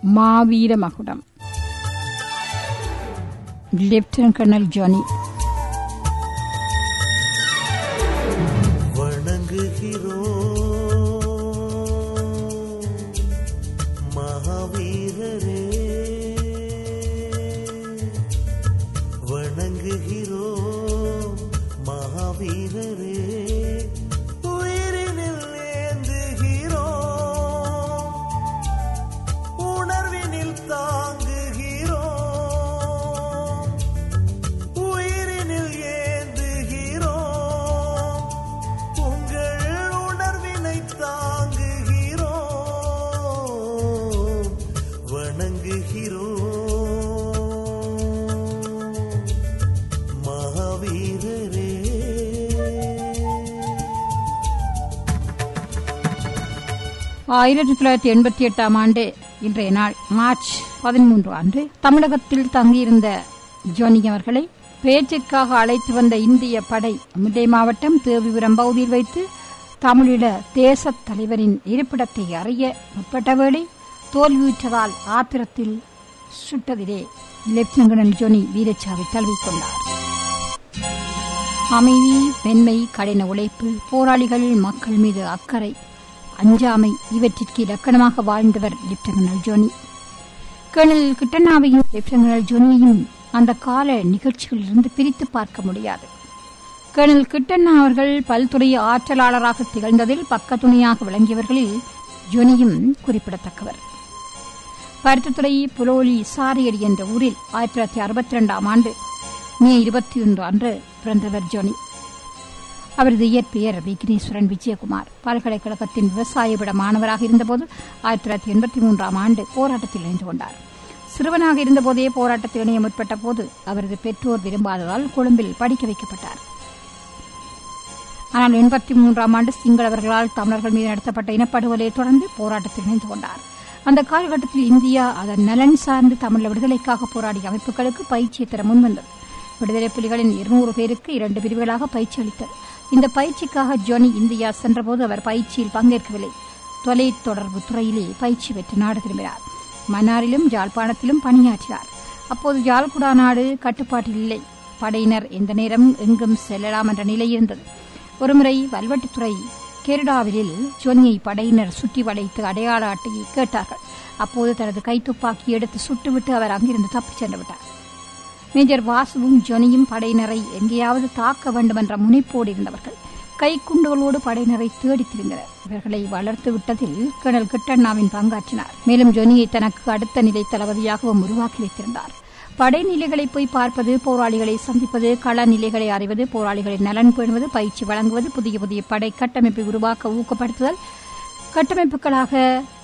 மாவீர மகுடம் lieutenant colonel Johnny வணங்குகிறோம் மகாவீரரே வணங்குகிறோம் மகாவீரரே உயிரினில் ஏந்துகிறோம் உணர்வினில் தாங்குகிறோம் உயிரினில் ஏந்துகிறோம் உங்கள் உணர்வினை தாங்குகிறோம் வணங்குகிறோம் மகாவீரரே ஆயிரத்தி தொள்ளாயிரத்தி எண்பத்தி எட்டாம் ஆண்டு இன்றைய நாள் மார்ச் பதிமூன்று அன்று தமிழகத்தில் தங்கியிருந்த ஜோனி அவர்களை பேச்சிற்காக அழைத்து வந்த இந்திய படை முல்லை மாவட்டம் தேவிபுரம் பகுதியில் வைத்து தமிழீழ தேசத் தலைவரின் இருப்பிடத்தை அறிய முற்பட்ட வேளை தோல்வியுற்றதால் ஆத்திரத்தில் சுட்டதிலே லெப்டினன்ட் கர்னல் ஜோனி வீரச்சாவை தழுவிக்கொண்டார் அமைதி மென்மை கடின உழைப்பு போராளிகள் மக்கள் மீது அக்கறை அஞ்சாமை இவற்றிற்கு இலக்கணமாக வாழ்ந்தவர் லெப்டினன்ட் ஜோனி கர்னல் கிட்டனாவையும் லெப்டினன்ட் ஜோனியையும் அந்த கால நிகழ்ச்சிகளிலிருந்து பிரித்து பார்க்க முடியாது கர்னல் கிட்டண்ணா அவர்கள் பல்துறை ஆற்றலாளராக திகழ்ந்ததில் பக்கத்துணையாக விளங்கியவர்களில் ஜோனியும் குறிப்பிடத்தக்கவர் பருத்தித்துறை புலோலி சாரியடி என்ற ஊரில் ஆயிரத்தி தொள்ளாயிரத்தி அறுபத்தி ரெண்டாம் ஆண்டு மே இருபத்தி ஒன்று அன்று பிறந்தவர் ஜோனி அவரது இயற்பெயர் விக்னேஸ்வரன் விஜயகுமார் பல்கலைக்கழகத்தின் விவசாய விட மாணவராக இருந்தபோது ஆயிரத்தி தொள்ளாயிரத்தி எண்பத்தி மூன்றாம் ஆண்டு போராட்டத்தில் இணைந்து கொண்டார் சிறுவனாக இருந்தபோதே போராட்டத்தில் இணைய முற்பட்ட போது அவரது பெற்றோர் விரும்பாததால் கொழும்பில் படிக்க வைக்கப்பட்டார் ஆனால் எண்பத்தி மூன்றாம் ஆண்டு சிங்களவர்களால் தமிழர்கள் மீது நடத்தப்பட்ட இனப்படுகொலையை தொடர்ந்து போராட்டத்தில் இணைந்து கொண்டார் அந்த காலகட்டத்தில் இந்தியா அதன் நலன் சார்ந்து தமிழ் விடுதலைக்காக போராடிய அமைப்புகளுக்கு பயிற்சியை தர முன்வந்தது விடுதலை புலிகளின் இருநூறு பேருக்கு இரண்டு பிரிவுகளாக பயிற்சி அளித்தது இந்த பயிற்சிக்காக ஜோனி இந்தியா சென்றபோது அவர் பயிற்சியில் பங்கேற்கவில்லை தொலை தொடர்பு துறையிலே பயிற்சி பெற்று நாடு திரும்பினார் மன்னாரிலும் ஜாழ்ப்பாணத்திலும் பணியாற்றினார் அப்போது ஜால்குடா நாடு கட்டுப்பாட்டில் இல்லை படையினர் எந்த நேரம் எங்கும் செல்லலாம் என்ற நிலை இருந்தது ஒருமுறை வல்வெட்டித்துறை கெருடாவிலில் ஜோனியை படையினர் சுற்றி வளைத்து அடையாள அட்டையை கேட்டார்கள் அப்போது தனது கைத்துப்பாக்கி எடுத்து சுட்டுவிட்டு அவர் அங்கிருந்து தப்பிச் சென்று விட்டார் மேஜர் வாசுவும் ஜொனியும் படையினரை எங்கேயாவது தாக்க வேண்டும் என்ற முனைப்போடு இருந்தவர்கள் கைக்குண்டுகளோடு படையினரை தேடித் திரிந்தனர் இவர்களை வளர்த்து விட்டதில் கர்னல் கிட்டண்ணாவின் பங்காற்றினார் மேலும் ஜொனியை தனக்கு அடுத்த நிலை தளபதியாகவும் உருவாக்கி வைத்திருந்தார் படைநிலைகளை போய் பார்ப்பது போராளிகளை சந்திப்பது கள நிலைகளை அறிவது போராளிகளின் நலன் பேணுவது பயிற்சி வழங்குவது புதிய புதிய படை கட்டமைப்பை உருவாக்க ஊக்கப்படுத்துதல் கட்டமைப்புகளாக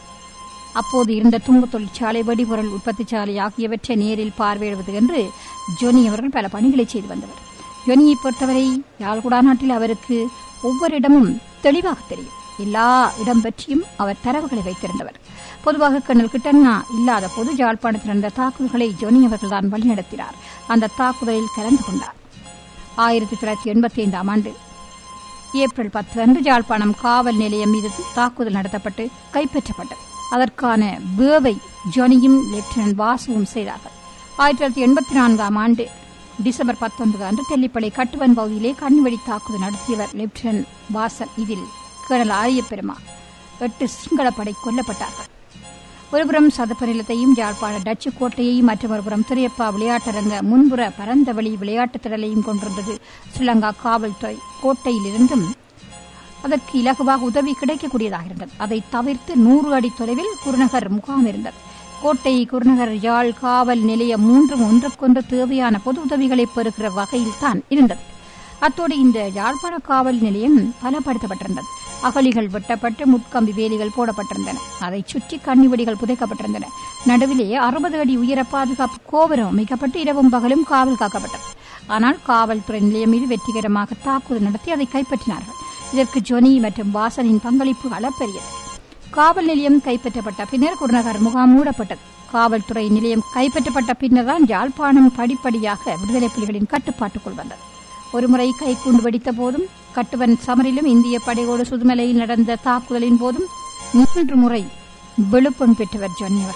அப்போது இருந்த துங்கு தொழிற்சாலை வெடிபொருள் உற்பத்தி சாலை ஆகியவற்றை நேரில் பார்வையிடுவது என்று ஜொனி அவர்கள் பல பணிகளை செய்து வந்தவர் ஜொனியை பொறுத்தவரை யாழ்குடா நாட்டில் அவருக்கு ஒவ்வொரு இடமும் தெளிவாக தெரியும் எல்லா இடம் பற்றியும் அவர் தரவுகளை வைத்திருந்தவர் பொதுவாக கண்ணல் கிட்டண்ணா இல்லாத போது ஜாழ்ப்பாணத்தில் நடந்த தாக்குதல்களை ஜொனி அவர்கள்தான் வழிநடத்தினார் அந்த தாக்குதலில் கலந்து கொண்டார் ஆயிரத்தி தொள்ளாயிரத்தி எண்பத்தி ஐந்தாம் ஆண்டு ஏப்ரல் பத்து அன்று ஜாழ்ப்பாணம் காவல் நிலையம் மீது தாக்குதல் நடத்தப்பட்டு கைப்பற்றப்பட்டது அதற்கான வேவை ஜொனியும் லெப்டினன்ட் வாசுவும் செய்தார்கள் ஆயிரத்தி தொள்ளாயிரத்தி எண்பத்தி நான்காம் ஆண்டு டிசம்பர் பத்தொன்பது அன்று தெல்லிப்பளை கட்டுவன் பகுதியிலே கண்வெடி தாக்குதல் நடத்தியவர் லெப்டினன்ட் வாசன் இதில் கேர்னல் ஆரியப்பெருமா எட்டு சிங்களப்படை கொல்லப்பட்டார்கள் ஒருபுறம் சதுப்பு நிலத்தையும் யாழ்ப்பாண டச்சு கோட்டையையும் மற்றொருபுறம் துரியப்பா விளையாட்டரங்க முன்புற பரந்தவெளி விளையாட்டுத் திடலையும் கொண்டிருந்தது ஸ்ரீலங்கா காவல்துறை கோட்டையிலிருந்தும் அதற்கு இலகுவாக உதவி கிடைக்கக்கூடியதாக இருந்தது அதை தவிர்த்து நூறு அடி தொலைவில் குருநகர் முகாம் இருந்தது கோட்டை குருநகர் யாழ் காவல் நிலையம் மூன்றும் ஒன்றுக்கொன்று தேவையான பொது உதவிகளை பெறுகிற வகையில் தான் இருந்தது அத்தோடு இந்த யாழ்ப்பாண காவல் நிலையம் பலப்படுத்தப்பட்டிருந்தது அகழிகள் வெட்டப்பட்டு முட்கம்பி வேலிகள் போடப்பட்டிருந்தன அதை சுற்றி கண்ணிவெடிகள் புதைக்கப்பட்டிருந்தன நடுவிலே அறுபது அடி உயர பாதுகாப்பு கோபுரம் அமைக்கப்பட்டு இரவும் பகலும் காவல் காக்கப்பட்டது ஆனால் காவல்துறை நிலையம் மீது வெற்றிகரமாக தாக்குதல் நடத்தி அதை கைப்பற்றினார்கள் இதற்கு ஜொனி மற்றும் வாசனின் பங்களிப்பு அளப்பெரியது காவல் நிலையம் கைப்பற்றப்பட்ட பின்னர் குருநகர் முகாம் மூடப்பட்டது காவல்துறை நிலையம் கைப்பற்றப்பட்ட பின்னர் தான் யாழ்ப்பாணம் படிப்படியாக விடுதலை புலிகளின் கட்டுப்பாட்டுக்குள் வந்தது ஒருமுறை கைக்குண்டு வெடித்த போதும் கட்டுவன் சமரிலும் இந்திய படையோடு சுதுமலையில் நடந்த தாக்குதலின் போதும் மூன்று முறை விழுப்பம் பெற்றவர் ஜொன்னி அவர்கள்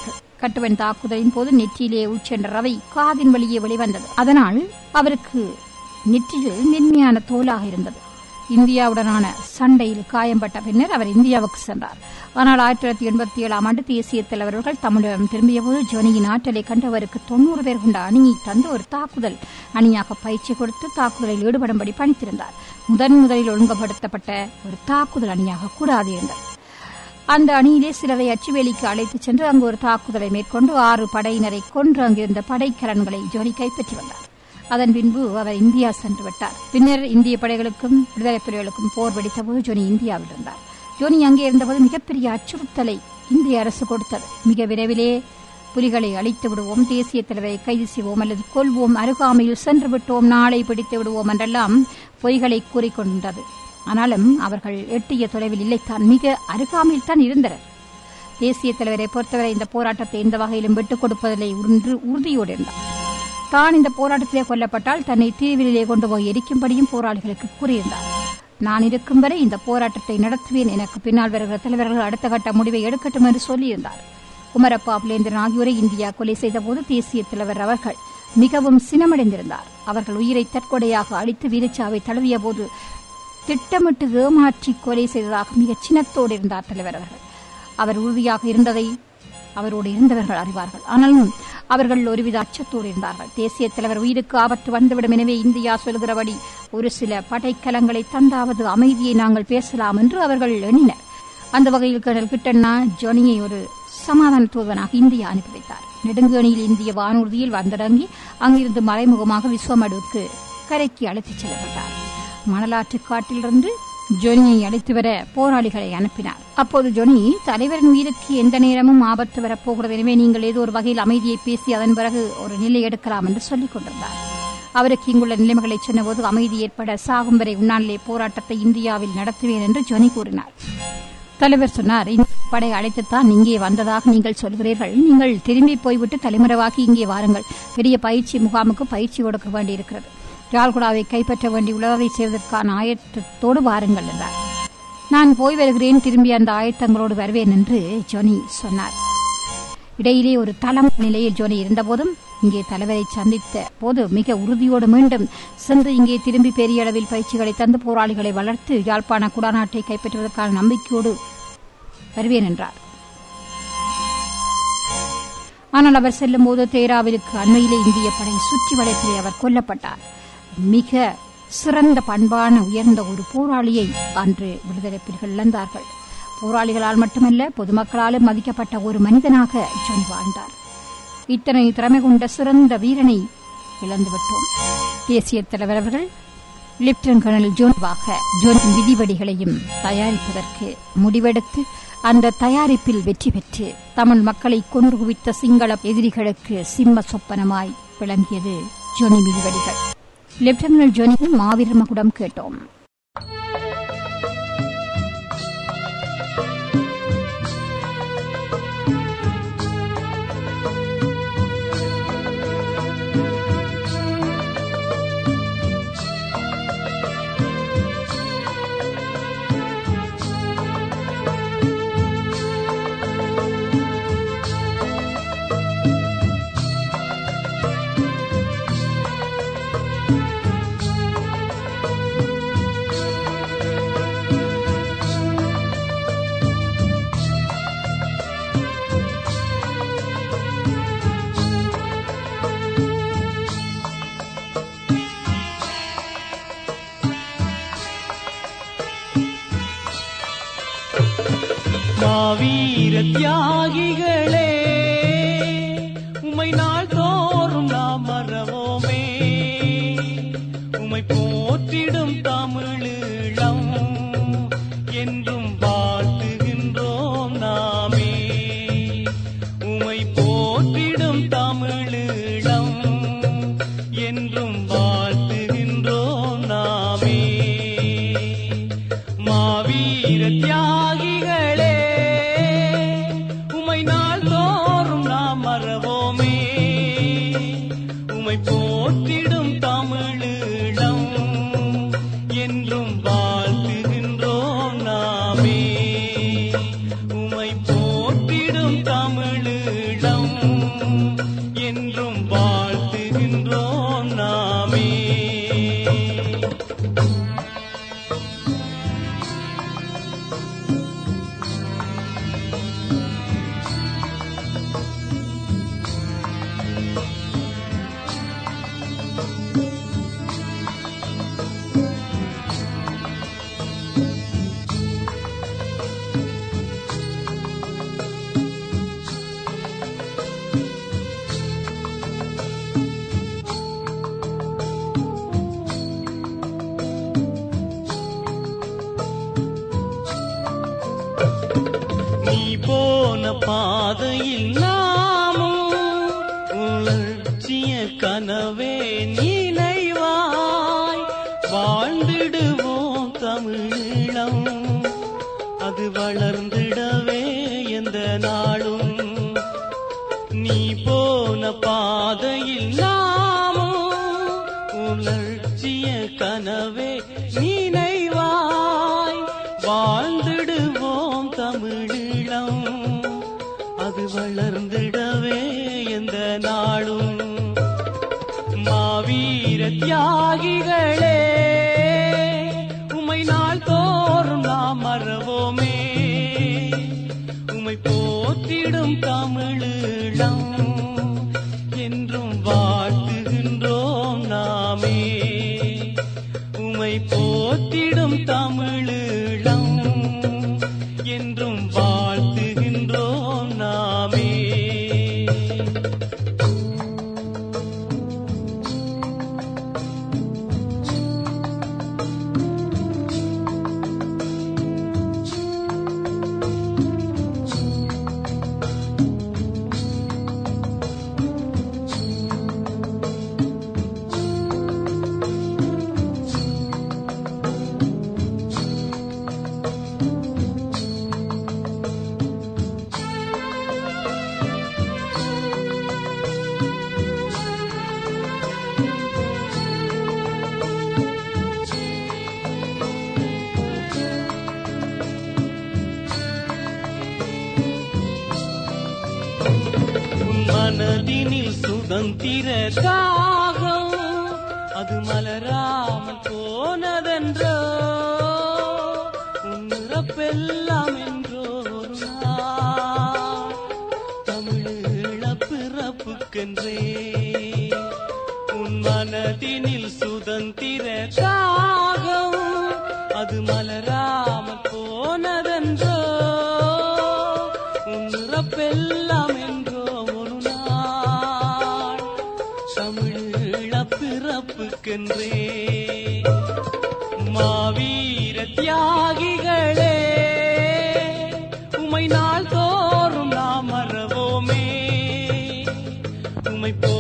கட்டுவன் தாக்குதலின் போது நெற்றியிலே உட்சென்ற ரவை காதின் வழியே வெளிவந்தது அதனால் அவருக்கு நெற்றியில் மென்மையான தோலாக இருந்தது இந்தியாவுடனான சண்டையில் காயம்பட்ட பின்னர் அவர் இந்தியாவுக்கு சென்றார் ஆனால் ஆயிரத்தி தொள்ளாயிரத்தி எண்பத்தி ஏழாம் ஆண்டு தேசிய தலைவர்கள் தமிழகம் திரும்பியபோது ஜோனியின் ஆற்றலை கண்டு அவருக்கு தொன்னூறு பேர் கொண்ட அணியை தந்து ஒரு தாக்குதல் அணியாக பயிற்சி கொடுத்து தாக்குதலில் ஈடுபடும்படி பணித்திருந்தார் முதன் முதலில் ஒழுங்குபடுத்தப்பட்ட ஒரு தாக்குதல் அணியாக கூடாது இருந்தது அந்த அணியிலே சிலரை அச்சுவேலிக்கு அழைத்துச் சென்று அங்கு ஒரு தாக்குதலை மேற்கொண்டு ஆறு படையினரை கொன்று அங்கிருந்த படைக்கலன்களை ஜோனி கைப்பற்றி வந்தார் அதன் பின்பு அவர் இந்தியா சென்று விட்டார் பின்னர் இந்திய படைகளுக்கும் விடுதலை புலிகளுக்கும் போர் வெடித்தபோது ஜோனி இந்தியாவில் இருந்தார் ஜோனி அங்கே இருந்தபோது மிகப்பெரிய அச்சுறுத்தலை இந்திய அரசு கொடுத்தது மிக விரைவிலே புலிகளை அழித்து விடுவோம் தேசிய தலைவரை கைது செய்வோம் அல்லது கொல்வோம் அருகாமையில் சென்று விட்டோம் நாளை பிடித்து விடுவோம் என்றெல்லாம் பொய்களை கூறிக்கொண்டது ஆனாலும் அவர்கள் எட்டிய தொலைவில் இல்லைத்தான் மிக அருகாமையில் தான் இருந்தனர் தேசிய தலைவரை பொறுத்தவரை இந்த போராட்டத்தை எந்த வகையிலும் விட்டுக் கொடுப்பதில்லை என்று உறுதியோடு இருந்தார் தான் இந்த போராட்டத்திலே கொல்லப்பட்டால் தன்னை தீவிரிலே கொண்டு போய் எரிக்கும்படியும் போராளிகளுக்கு கூறியிருந்தார் நான் இருக்கும் வரை இந்த போராட்டத்தை நடத்துவேன் எனக்கு பின்னால் வருகிற தலைவர்கள் அடுத்த கட்ட முடிவை எடுக்கட்டும் என்று சொல்லியிருந்தார் குமரப்பா புலேந்திரன் ஆகியோரை இந்தியா கொலை செய்தபோது தேசிய தலைவர் அவர்கள் மிகவும் சினமடைந்திருந்தார் அவர்கள் உயிரை தற்கொலையாக அழித்து வீரச்சாவை தழுவிய போது திட்டமிட்டு ஏமாற்றி கொலை செய்ததாக மிகச் சினத்தோடு இருந்தார் தலைவர் அவர்கள் அவர் உறுதியாக இருந்ததை அவரோடு இருந்தவர்கள் அறிவார்கள் ஆனாலும் அவர்கள் ஒருவித அச்சத்தோடு இருந்தார்கள் தேசிய தலைவர் உயிருக்கு ஆபத்து வந்துவிடும் எனவே இந்தியா சொல்கிறபடி ஒரு சில படைக்கலங்களை தந்தாவது அமைதியை நாங்கள் பேசலாம் என்று அவர்கள் எண்ணினர் அந்த வகையில் கர்னல் கிட்டண்ணா ஜொனியை ஒரு சமாதான தூதனாக இந்தியா அனுப்பி வைத்தார் நெடுங்கணியில் இந்திய வானூர்தியில் வந்திறங்கி அங்கிருந்து மறைமுகமாக விஸ்வமடுவுக்கு கரைக்கு அழைத்துச் செல்லப்பட்டார் மணலாற்று காட்டிலிருந்து ஜொனியை அழைத்து வர போராளிகளை அனுப்பினார் அப்போது ஜொனி தலைவரின் உயிருக்கு எந்த நேரமும் ஆபத்து வரப்போகிறது எனவே நீங்கள் ஏதோ ஒரு வகையில் அமைதியை பேசி அதன் பிறகு ஒரு நிலை எடுக்கலாம் என்று சொல்லிக் கொண்டிருந்தார் அவருக்கு இங்குள்ள நிலைமைகளை சொன்னபோது அமைதி ஏற்பட சாகும் வரை உண்ணாநிலை போராட்டத்தை இந்தியாவில் நடத்துவேன் என்று ஜொனி கூறினார் தலைவர் சொன்னார் இந்த படை அழைத்துத்தான் இங்கே வந்ததாக நீங்கள் சொல்கிறீர்கள் நீங்கள் திரும்பி போய்விட்டு தலைமுறைவாக்கி இங்கே வாருங்கள் பெரிய பயிற்சி முகாமுக்கு பயிற்சி கொடுக்க வேண்டியிருக்கிறது ரால்குடாவை கைப்பற்ற வேண்டியுள்ளதை செய்வதற்கான ஆயத்தத்தோடு வாருங்கள் என்றார் நான் போய் வருகிறேன் திரும்பி அந்த ஆயத்தங்களோடு வருவேன் என்று ஜோனி சொன்னார் இடையிலே ஒரு தளம் நிலையில் ஜோனி இருந்தபோதும் இங்கே தலைவரை சந்தித்த போது மிக உறுதியோடு மீண்டும் சென்று இங்கே திரும்பி பெரிய அளவில் பயிற்சிகளை தந்து போராளிகளை வளர்த்து யாழ்ப்பாண குடாநாட்டை கைப்பற்றுவதற்கான நம்பிக்கையோடு வருவேன் என்றார் ஆனால் அவர் செல்லும் போது தேராவிற்கு அண்மையிலே இந்திய படை சுற்றி வளைப்பிலே அவர் கொல்லப்பட்டார் மிக சிறந்த பண்பான உயர்ந்த ஒரு போராளியை அன்று விடுதலை புலிகள் இழந்தார்கள் போராளிகளால் மட்டுமல்ல பொதுமக்களாலும் மதிக்கப்பட்ட ஒரு மனிதனாக ஜோன் வாழ்ந்தார் இத்தனை திறமை கொண்ட சிறந்த வீரனை இழந்துவிட்டோம் தேசிய தலைவர் அவர்கள் லெப்டினன்ட் கர்னல் ஜோன்வாக ஜோன் விதிவடிகளையும் தயாரிப்பதற்கு முடிவெடுத்து அந்த தயாரிப்பில் வெற்றி பெற்று தமிழ் மக்களை கொன்று குவித்த சிங்கள எதிரிகளுக்கு சிம்ம சொப்பனமாய் விளங்கியது ஜோனி விதிவடிகள் லெப்டினல் ஜோனியின் மாவீர மகுடம் கேட்டோம் மாவீர தியாகிகளே உமை நாள் தோறும் நாம் மறவோமே உமை போற்றிடும் தமிழீழம் என்றும் வாழ்த்துகின்றோம் நாமே உமை போற்றிடும் தமிழீழம் என்றும் வாழ்த்துகின்றோம் நாமே மாவீர தியாகிகளே உமை நாள் தோறும் போன பாதையில் நாமும் உலர்ச்சிய கனவே நினைவாய் வாழ்ந்திடுவோம் தமிழீழம் அது வளர்ந்திடவே எந்த நாளும் நீ போன பாதையில் நாமும் உலர்ச்சிய கனவே நினைவாய் வாழ்ந்திடுவோம் தமிழீழம் அது வளர்ந்திடவே எந்த நாளும் மாவீர தியாகிகளே உமை நாள் தோறும் நாம் மறவோமே உமை போற்றிடும் தமிழீழம் என்றும் வாழ்த்துகின்றோம் நாமே உமை போற்றிடும் தமிழீழம் என்றும் வாழ்த்துகின்றோம் நாமே உன் மனதினில் சுதந்திர தாகம் அது மலராமல் போனதென்றோ உன் இறப்பெல்லாம் என்றோ ஒரு நாள் தமிழீழ பிறப்புக்கென்றே உன் மனதினில் சுதந்திர தாகம் அது மலராமல் போனதென்றோ உன் இறப்பெல்லாம் என்றோ ஒரு நாள் தமிழீழ பிறப்புக்கென்றே மாவீர தியாகிகளே உமை நாள் தோறும் நாம் மறவோமே உமை போ